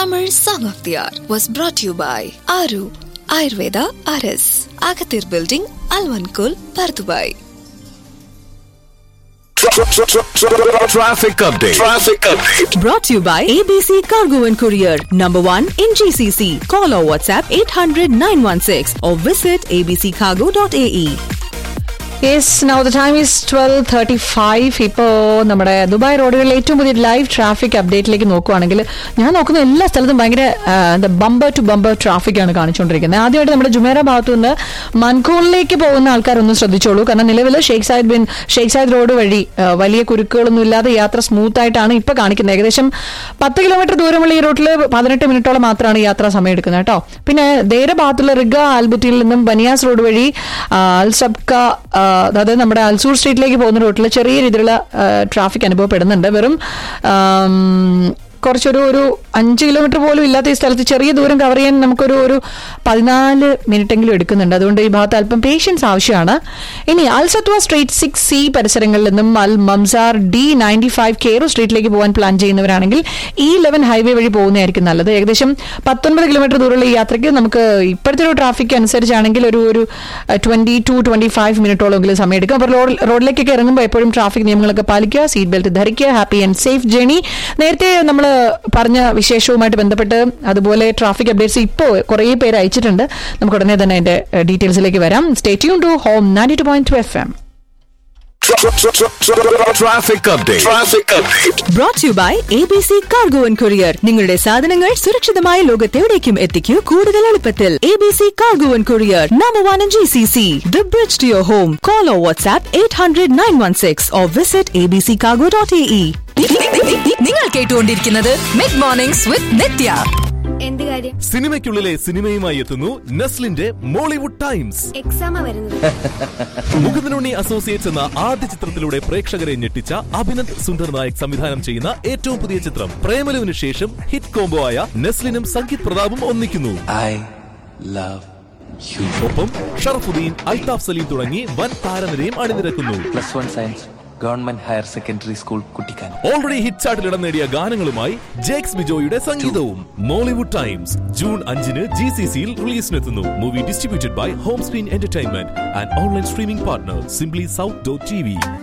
Tamil Song of the Hour was brought to you by Aru Ayurveda RS, Agathir Building, Alvankul, Pardubai. Traffic update. Traffic update. Brought to you by ABC Cargo and Courier, number one in GCC. Call or WhatsApp 800 916 or visit abccargo.ae. Yes now the time is twelve thirty five ഇപ്പോൾ നമ്മുടെ Dubai റോഡുകളിലെ ഏറ്റവും പുതിയ live traffic അപ്ഡേറ്റിലേക്ക് നോക്കുവാണെങ്കിൽ ഞാൻ നോക്കുന്ന എല്ലാ സ്ഥലത്തും ഭയങ്കര ആ, എന്താ ബമ്പർ ടു ബമ്പർ ട്രാഫിക് ആണ് കാണിച്ചുകൊണ്ടിരിക്കുന്നത് ആദ്യമായിട്ട് നമ്മുടെ ജുമേറ ഭാഗത്തു നിന്ന് മൻകൂണിലേക്ക് പോകുന്ന ആൾക്കാരൊന്ന് ശ്രദ്ധിച്ചോളൂ കാരണം നിലവിൽ Sheikh Zayed bin Sheikh Zayed road വഴി ആ, വലിയ കുരുക്കുകളൊന്നും ഇല്ലാതെ യാത്ര സ്മൂത്ത് ആയിട്ടാണ് ഇപ്പൊ കാണിക്കുന്നത് ഏകദേശം പത്ത് കിലോമീറ്റർ ദൂരമുള്ള ഈ റൂട്ടിൽ പതിനെട്ട് മിനിറ്റോളം മാത്രമാണ് യാത്രാ സമയം എടുക്കുന്നത് കേട്ടോ പിന്നെ ദേര ഭാഗത്തുള്ള റിഗ ആൽബറ്റിയിൽ നിന്നും ബനിയാസ് റോഡ് വഴി ആ, അൽ സബ്ക ആ, അതായത് നമ്മുടെ അൽസൂർ സ്ട്രീറ്റിലേക്ക് പോകുന്ന റൂട്ടിൽ ചെറിയ രീതിയിലുള്ള ട്രാഫിക് അനുഭവപ്പെടുന്നുണ്ട് വെറും ആം, കുറച്ചൊരു ഒരു അഞ്ച് കിലോമീറ്റർ പോലും ഇല്ലാത്ത ഈ സ്ഥലത്ത് ചെറിയ ദൂരം കവർ ചെയ്യാൻ നമുക്കൊരു ഒരു പതിനാല് മിനിറ്റെങ്കിലും എടുക്കുന്നുണ്ട് അതുകൊണ്ട് ഈ ഭാഗത്ത് അല്പം പേഷ്യൻസ് ആവശ്യമാണ് ഇനി അൽസത്വ സ്ട്രീറ്റ് സിക്സ് സി പരിസരങ്ങളിൽ നിന്നും Al Mamzar D ninety five Cairo സ്ട്രീറ്റിലേക്ക് പോകാൻ പ്ലാൻ ചെയ്യുന്നവരാണെങ്കിൽ ഈ ലെവൻ ഹൈവേ വഴി പോകുന്നതായിരിക്കും നല്ലത് ഏകദേശം പത്തൊൻപത് കിലോമീറ്റർ ദൂരമുള്ള ഈ യാത്രയ്ക്ക് നമുക്ക് ഇപ്പോഴത്തെ ഒരു ട്രാഫിക് അനുസരിച്ചാണെങ്കിൽ ഒരു ഒരു ട്വന്റി ടു ട്വന്റി ഫൈവ് മിനിറ്റോളെങ്കിലും സമയം എടുക്കും അപ്പോൾ റോഡ് റോഡിലേക്കൊക്കെ ഇറങ്ങുമ്പോൾ എപ്പോഴും ട്രാഫിക് നിയമങ്ങളൊക്കെ പാലിക്കുക സീറ്റ് ബെൽറ്റ് ധരിക്കുക ഹാപ്പി ആൻഡ് സേഫ് ജേണി നേരത്തെ നമ്മൾ പറഞ്ഞ വിശേഷവുമായിട്ട് ബന്ധപ്പെട്ട് അതുപോലെ ട്രാഫിക് അപ്ഡേറ്റ്സ് ഇപ്പോൾ കുറേ പേര് അയച്ചിട്ടുണ്ട് നമുക്ക് ഉടനെ തന്നെ അതിന്റെ ഡീറ്റെയിൽസിലേക്ക് വരാം stay tune to home ninety two point two F M Traffic update. Traffic update. Brought to you by ABC Cargo and Courier. നിങ്ങളുടെ സാധനങ്ങൾ സുരക്ഷിതമായ ലോകത്തെവിടേക്കും എത്തിക്കൂ കൂടുതൽ എളുപ്പത്തിൽ ABC Cargo and Courier, number one in GCC. The bridge to your home. Call or WhatsApp 800 916 or visit abccargo.ae. നിങ്ങൾ കേട്ടുകൊണ്ടിരിക്കുന്നത് mid mornings വിത്ത് നിത്യ എന്ത് കാര്യം സിനിമയ്ക്കുള്ളിലെ സിനിമയുമായി എത്തുന്നു നെസ്ലിന്റെ മോളിവുഡ് ടൈംസ് എക്സാമാ വരുന്നത് മുകുന്ദനുണ്ണി അസോസിയേറ്റ്സ് എന്ന ആദ്യ ചിത്രത്തിലൂടെ പ്രേക്ഷകരെ ഞെട്ടിച്ച അഭിനന്ദ് സുന്ദർ നായക് സംവിധാനം ചെയ്യുന്ന ഏറ്റവും പുതിയ ചിത്രം പ്രേമലുവിന് ശേഷം ഹിറ്റ് കോംബോ ആയ നെസ്ലിനും സംഗീത് പ്രതാപും ഒന്നിക്കുന്നു I love you. ഒപ്പം ഷറഫുദ്ദീൻ അൽതാഫ് സലീം തുടങ്ങി വൻ താരനിരയും അണിനിരക്കുന്നു Plus one science, government higher secondary school, Kutikan. Already hit ചാർട്ടിൽ ഇടം നേടിയ ഗാനങ്ങളുമായി ജേക്സ് ബിജോയുടെ സംഗീതവും മോളിവുഡ് ടൈംസ് ജൂൺ അഞ്ചിന് ജി സി സിയിൽ റിലീസിനെത്തുന്നു movie distributed by Home Screen Entertainment and online streaming partner Simply South dot T V